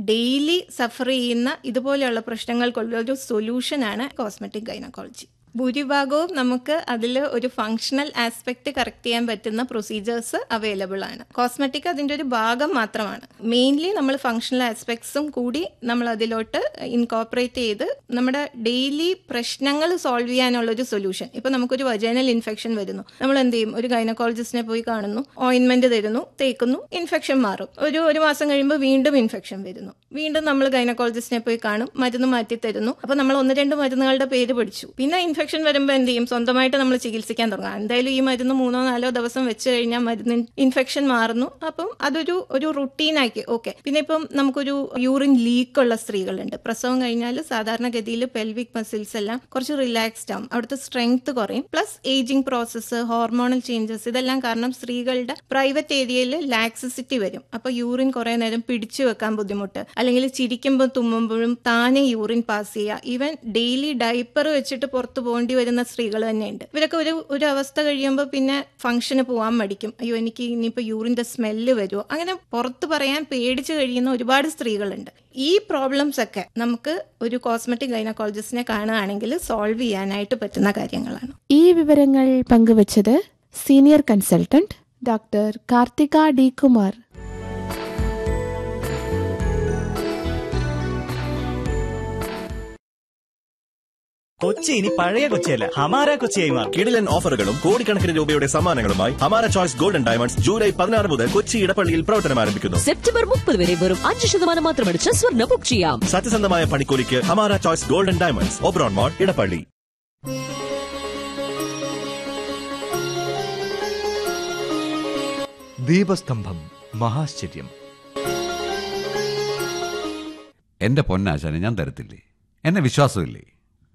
Daily Zafar ചെയ്യുന്ന ഇതുപോലെയുള്ള പ്രശ്നങ്ങൾക്കുള്ള ഒരു സൊല്യൂഷനാണ് കോസ്മെറ്റിക് ഗൈനക്കോളജി ഭൂരിഭാഗവും നമുക്ക് അതിൽ ഒരു ഫങ്ഷണൽ ആസ്പെക്ട് കറക്റ്റ് ചെയ്യാൻ പറ്റുന്ന പ്രൊസീജിയേഴ്സ് അവൈലബിൾ ആണ് കോസ്മെറ്റിക് അതിൻ്റെ ഒരു ഭാഗം മാത്രമാണ് മെയിൻലി നമ്മൾ ഫങ്ഷണൽ ആസ്പെക്ട്സും കൂടി നമ്മൾ അതിലോട്ട് ഇൻകോപ്പറേറ്റ് ചെയ്ത് നമ്മുടെ ഡെയിലി പ്രശ്നങ്ങൾ സോൾവ് ചെയ്യാനുള്ള ഒരു സൊല്യൂഷൻ ഇപ്പൊ നമുക്കൊരു വജൈനൽ ഇൻഫെക്ഷൻ വരുന്നു നമ്മൾ എന്ത് ചെയ്യും ഒരു ഗൈനക്കോളജിസ്റ്റിനെ പോയി കാണുന്നു ഓയിൻമെന്റ് തരുന്നു തേക്കുന്നു ഇൻഫെക്ഷൻ മാറും ഒരു ഒരു മാസം കഴിയുമ്പോൾ വീണ്ടും ഇൻഫെക്ഷൻ വരുന്നു വീണ്ടും നമ്മൾ ഗൈനക്കോളജിസ്റ്റിനെ പോയി കാണും മരുന്ന് മാറ്റി തരുന്നു അപ്പൊ നമ്മൾ ഒന്ന് രണ്ട് മരുന്നുകളുടെ പേര് പഠിച്ചു പിന്നെ ഇൻഫെക്ഷൻ വരുമ്പോൾ എന്ത് ചെയ്യും സ്വന്തമായിട്ട് നമ്മൾ ചികിത്സിക്കാൻ തുടങ്ങാം എന്തായാലും ഈ മരുന്ന് മൂന്നോ നാലോ ദിവസം വെച്ച് കഴിഞ്ഞാൽ മരുന്ന് ഇൻഫെക്ഷൻ മാറുന്നു അപ്പം അതൊരു ഒരു റുട്ടീനാക്കി ഓക്കെ പിന്നെ ഇപ്പം നമുക്കൊരു യൂറിൻ ലീക്ക് ഉള്ള സ്ത്രീകളുണ്ട് പ്രസവം കഴിഞ്ഞാൽ സാധാരണഗതിയിൽ പെൽവിക് മസിൽസ് എല്ലാം കുറച്ച് റിലാക്സ്ഡ് ആവും അവിടുത്തെ സ്ട്രെങ്ത് കുറയും plus ageing process hormonal changes ഇതെല്ലാം കാരണം സ്ത്രീകളുടെ പ്രൈവറ്റ് ഏരിയയിൽ ലാക്സിസിറ്റി വരും അപ്പൊ യൂറിൻ കുറെ നേരം പിടിച്ചു വെക്കാൻ ബുദ്ധിമുട്ട് അല്ലെങ്കിൽ ചിരിക്കുമ്പോൾ തുമ്മുമ്പോഴും താനെ യൂറിൻ പാസ് ചെയ്യുക ഈവൻ ഡെയിലി ഡൈപ്പർ വെച്ചിട്ട് പുറത്തു പോകേണ്ടി വരുന്ന സ്ത്രീകൾ തന്നെയുണ്ട് ഇവരൊക്കെ ഒരു ഒരു അവസ്ഥ കഴിയുമ്പോൾ പിന്നെ ഫംഗ്ഷന് പോകാൻ മടിക്കും അയ്യോ എനിക്ക് ഇനിയിപ്പോൾ യൂറിന്റെ സ്മെല്ല് വരുമോ അങ്ങനെ പുറത്ത് പറയാൻ പേടിച്ച് കഴിയുന്ന ഒരുപാട് സ്ത്രീകളുണ്ട് ഈ പ്രോബ്ലംസ് ഒക്കെ നമുക്ക് ഒരു കോസ്മെറ്റിക് ഗൈനക്കോളജിസ്റ്റിനെ കാണുകയാണെങ്കിൽ സോൾവ് ചെയ്യാനായിട്ട് പറ്റുന്ന കാര്യങ്ങളാണ് ഈ വിവരങ്ങൾ പങ്കുവച്ചത് senior consultant doctor Karthika D Kumar Kochi ഇനി പഴയ കൊച്ചിയല്ല ഹമാര കൊച്ചിയായി മാറും കിടിലൻ ഓഫറുകളും കോടിക്കണക്കിന് രൂപയുടെ സമ്മാനങ്ങളുമായി ഹമാര ചോയ്സ് ഗോൾഡൻ ഡയമണ്ട്സ് ജൂലൈ പതിനാറ് മുതൽ കൊച്ചി ഇടപ്പള്ളിയിൽ പ്രവർത്തനം ആരംഭിക്കുന്നു സെപ്റ്റംബർ മുപ്പത് വരെ വെറും അഞ്ച് ശതമാനം മാത്രമടിച്ച് സ്വർണ്ണ ബുക്ക് ചെയ്യാം സത്യസന്ധമായ പണിക്കൂലിക്ക് Hamara choice golden diamonds Oberon mall Edappally ദീപസ്തംഭം മഹാശ്ചര്യം എന്റെ പൊന്നാശാനെ ഞാൻ തരത്തില്ലേ എന്നെ വിശ്വാസമില്ലേ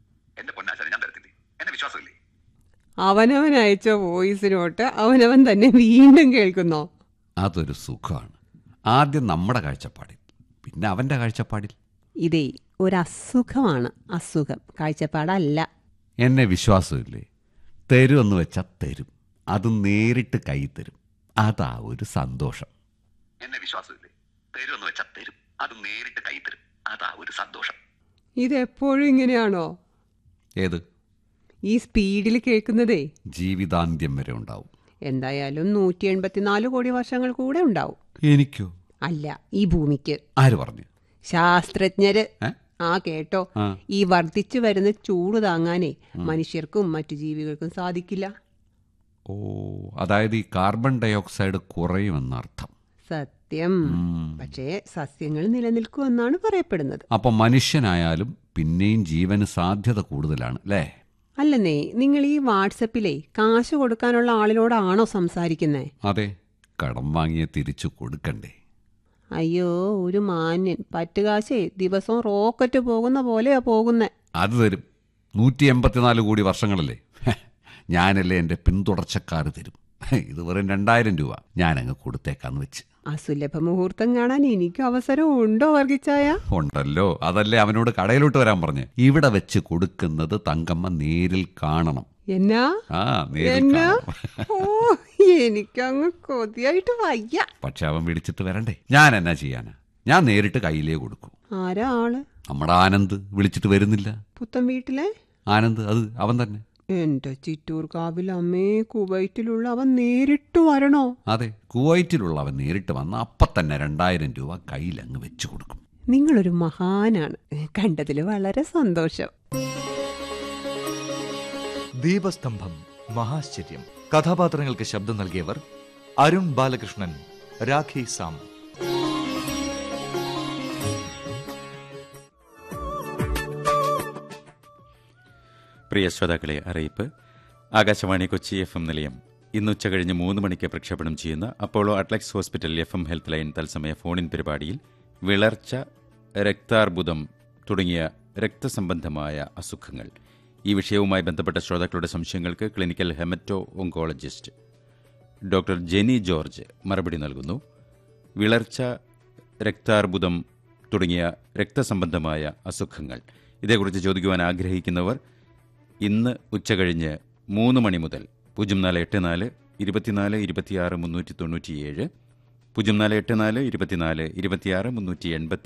അവനവൻ അയച്ച വോയിസ് നോട്ട് അവനവൻ തന്നെ വീണ്ടും കേൾക്കുന്നോ അതൊരു സുഖമാണ് ആദ്യം നമ്മുടെ കാഴ്ചപ്പാടിൽ പിന്നെ അവന്റെ കാഴ്ചപ്പാടിൽ ഇതേ ഒരു അസുഖമാണ് അസുഖം കാഴ്ചപ്പാടല്ല എന്നെ വിശ്വാസമില്ലേ തരുമെന്ന് വെച്ചാൽ തരും അത് നേരിട്ട് കൈ തരും അതാ ഒരു സന്തോഷം എന്നെ വിശ്വാസമില്ലേ തരുമെന്ന് വെച്ചാൽ തരും അത് നേരിട്ട് കൈ തരും അതാ ഒരു സന്തോഷം ഇതെപ്പോഴും ഇങ്ങനെയാണോ ഏത് ഈ സ്പീഡിൽ കേൾക്കുന്നതേ ജീവിതാന്ത്യം വരെ ഉണ്ടാവും എന്തായാലും നൂറ്റി എൺപത്തിനാല് കോടി വർഷങ്ങൾ കൂടെ ഉണ്ടാവും എനിക്കോ അല്ല ഈ ഭൂമിക്ക് ആര് പറഞ്ഞു ശാസ്ത്രജ്ഞര് ഏ? ആ കേട്ടോ ആ. ഈ വർദ്ധിച്ചു വരുന്ന ചൂട് താങ്ങാനേ മനുഷ്യർക്കും മറ്റു ജീവികൾക്കും സാധിക്കില്ല ഓ അതായത് ഈ കാർബൺ ഡയോക്സൈഡ് കുറയുമെന്നർത്ഥം സത്യം ഉം. പക്ഷേ സസ്യങ്ങൾ നിലനിൽക്കുമെന്നാണ് പറയപ്പെടുന്നത് അപ്പൊ മനുഷ്യനായാലും പിന്നെയും ജീവന് സാധ്യത കൂടുതലാണ് അല്ലേ അല്ലെന്നേ നിങ്ങൾ ഈ വാട്സപ്പിലെ കാശ് കൊടുക്കാനുള്ള ആളിനോടാണോ സംസാരിക്കുന്നേ അതെ കടം വാങ്ങിയ തിരിച്ചു കൊടുക്കണ്ടേ അയ്യോ ഒരു മാന്യൻ പറ്റുകാശേ ദിവസവും റോക്കറ്റ് പോകുന്ന പോലെയാ പോകുന്നേ അത് തരും നൂറ്റി എൺപത്തിനാല് കോടി വർഷങ്ങളല്ലേ ഹെ, ഞാനല്ലേ എൻ്റെ പിന്തുടർച്ചക്കാർ തരും ഹെ, ഇത് വെറും രണ്ടായിരം രൂപ ഞാനങ്ങ് കൊടുത്തേക്കാന്ന് വെച്ച് അസുലഭ മുഹൂർത്തം കാണാൻ എനിക്കും അവസരം ഉണ്ടോ വർഗിച്ചായ ഉണ്ടല്ലോ അതല്ലേ അവനോട് കടയിലോട്ട് വരാൻ പറഞ്ഞ് ഇവിടെ വെച്ച് കൊടുക്കുന്നത് തങ്കമ്മ നേരിൽ കാണണം എന്നാ ആ നേരിൽ എന്നാ കാണണം ഓ എനിക്കങ്ങ് കൊതിയായിട്ട് വയ്യ പക്ഷെ അവൻ വിളിച്ചിട്ട് വരണ്ടേ ഞാൻ എന്നാ ചെയ്യാനാ ഞാൻ നേരിട്ട് കയ്യിലേ കൊടുക്കൂ ആരാ ആള് നമ്മുടെ ആനന്ദ് വിളിച്ചിട്ട് വരുന്നില്ല പുത്തൻ വീട്ടിലെ ആനന്ദ് അത് അവൻ തന്നെ എന്റെ ചിറ്റൂർ കാവിൽ അമ്മേ കുവൈറ്റിലുള്ള അവൻ നേരിട്ട് വരണോ അതെ കുവൈറ്റിലുള്ള അവൻ നേരിട്ട് വന്ന അപ്പം തന്നെ രണ്ടായിരം രൂപ കയ്യിൽ അങ്ങ് വെച്ചു കൊടുക്കും നിങ്ങളൊരു മഹാനാണ് കണ്ടതിൽ വളരെ സന്തോഷം ദീപസ്തംഭം മഹാശ്ചര്യം കഥാപാത്രങ്ങൾക്ക് ശബ്ദം നൽകിയവർ അരുൺ ബാലകൃഷ്ണൻ രാഖി സാം പ്രിയ ശ്രോതാക്കളെ അറിയിപ്പ് ആകാശവാണി കൊച്ചി എഫ് എം നിലയം ഇന്ന് ഉച്ചകഴിഞ്ഞ് മൂന്ന് മണിക്ക് പ്രക്ഷേപണം ചെയ്യുന്ന Apollo Adlux hospital F M health line തത്സമയ ഫോണിൻ പരിപാടിയിൽ വിളർച്ച രക്താർബുദം തുടങ്ങിയ രക്തസംബന്ധമായ അസുഖങ്ങൾ ഈ വിഷയവുമായി ബന്ധപ്പെട്ട ശ്രോതാക്കളുടെ സംശയങ്ങൾക്ക് clinical hemato oncologist doctor Jeni George മറുപടി നൽകുന്നു വിളർച്ച രക്താർബുദം തുടങ്ങിയ രക്തസംബന്ധമായ അസുഖങ്ങൾ ഇതേക്കുറിച്ച് ചോദിക്കുവാൻ ആഗ്രഹിക്കുന്നവർ ഇന്ന് ഉച്ചകഴിഞ്ഞ് മൂന്ന് മണി മുതൽ പൂജ്യം നാല് എട്ട് നാല് ഇരുപത്തിനാല് ഇരുപത്തിയാറ് മുന്നൂറ്റി തൊണ്ണൂറ്റിയേഴ് പൂജ്യം നാല് എട്ട് നാല് ഇരുപത്തിനാല് ഇരുപത്തിയാറ് മുന്നൂറ്റി എൺപത്തി